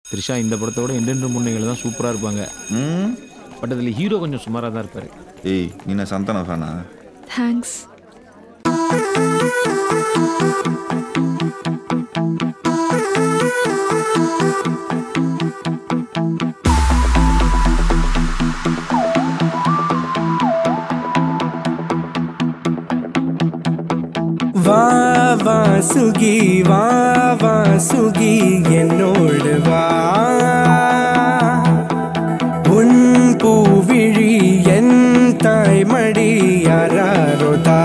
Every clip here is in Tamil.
த்ரிஷா இந்த படத்தோட எண்டென்று முன்னைகள் தான் சூப்பராக இருப்பாங்க ம் பட் அதில் ஹீரோ கொஞ்சம் சுமாராக தான் இருப்பார் ஏய் நீ என்ன சந்தானம் ஃபேனா தேங்க்ஸ் வா வா சுகி வா வா சுகி என்னோடு வா உன் பூவிழி என் தாய்மடி யாரோதா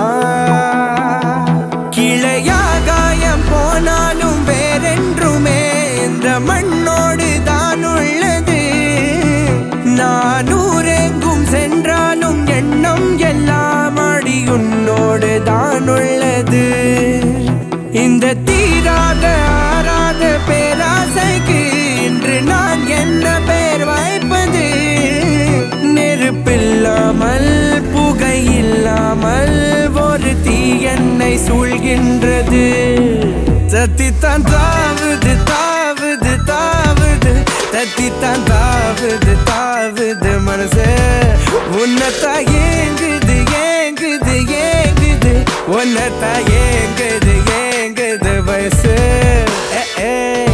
கிளையாகாயம் போனாலும் வேறென்றுமே இந்த மண்ணோடு தான் உள்ளது நான் ஊரெங்கும் சென்றாலும் எண்ணம் எல்லாம் அடி உன்னோடு தான் உள்ளது இந்த தீராத ஆறாத பேராசைக்கு இன்று நான் என்ன பேர் வைப்பது நெருப்பில்லாமல் புகை இல்லாமல் ஒரு தீ என்னை சூழ்கின்றது சத்தித்தான் தாவுது தாவுது தாவுது தத்தித்தான் தாவுது தாவுது மனசு உன்னத்தா ஏங்குது ஏங்குது ஏங்குது உன்னத்தா ஏங்குது ஏங்குது வயசு ஏ, ஏய்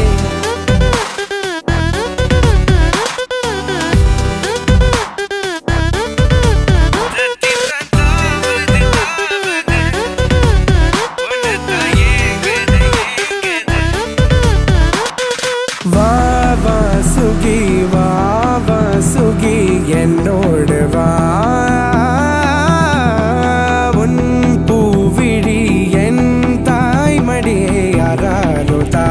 வா வா சுகி வா வா சுகி என்னோடு வா உன் பூவிழி என் தாய்மடியே யாரோதா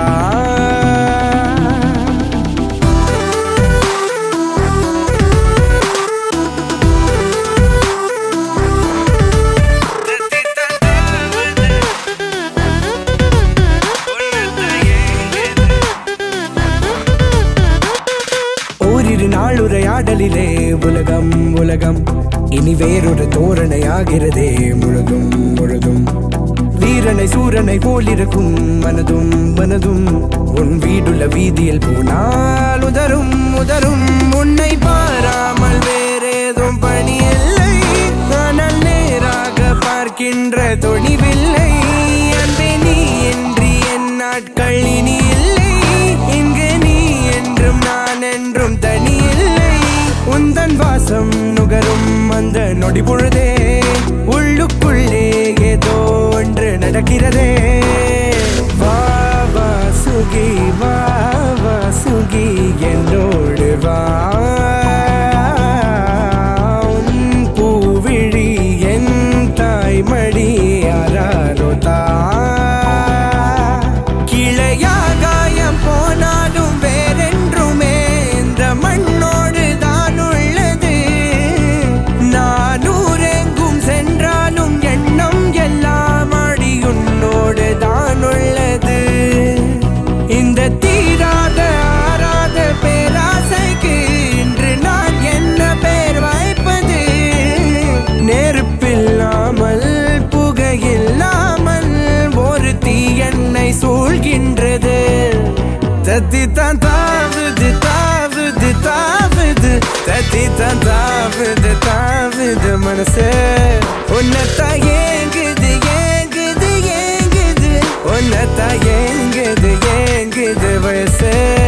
ஓரிரு நாள் உரையாடலிலே உலகம் உலகம் இனி வேறொரு தோரணையாகிறதே முழுதும் முழுதும் வீரனை சூரனை போலிருக்கும் மனதும் மனதும் உன் வீடுள்ள வீதியில் போனால் உதரும் உதரும் உன்னை பாராமல் வேறேதும் பணி இல்லை ஆனால் நேராக பார்க்கின்ற துணிவில்லை அன்பே நீ இன்றி என் நாட்கள் இனி இல்லை இங்கு நீ என்றும் நான் என்றும் தனி இல்லை உந்தன் வாசம் நுகரும் அந்த நொடி பொழுதே உள்ளுக்குள்ளே ஏதோ ஒன்று நடக்கிறதே வா வா சுகி வா வா சுகி என்னோடு வா உன் பூவிழி என் தாய்மடி யாரோதா கிளையாகாயம் போனாலும் வேறென்றுமே இந்த மண்ணோடு தான் உள்ளது நான் ஊரெங்கும் சென்றாலும் எண்ணம் எல்லாம் அடி உன்னோடு தான் உள்ளது இந்த தீராத ஆறாத பேராசைக்கு இன்று நான் என்ன பேர் வைப்பது நெருப்பில்லாமல் புகையில்லாமல் ஒரு தீ என்னை சூழ்கின்றது தத்தித்தான் தாவுது தாவுது தாவுது தத்தித்தான் தாவுது தாவுது மனசு உன்னத்தா ஏங்குது ஏங்குது ஏங்குது உன்னத்தா ஏங்குது ஏங்குது வயசு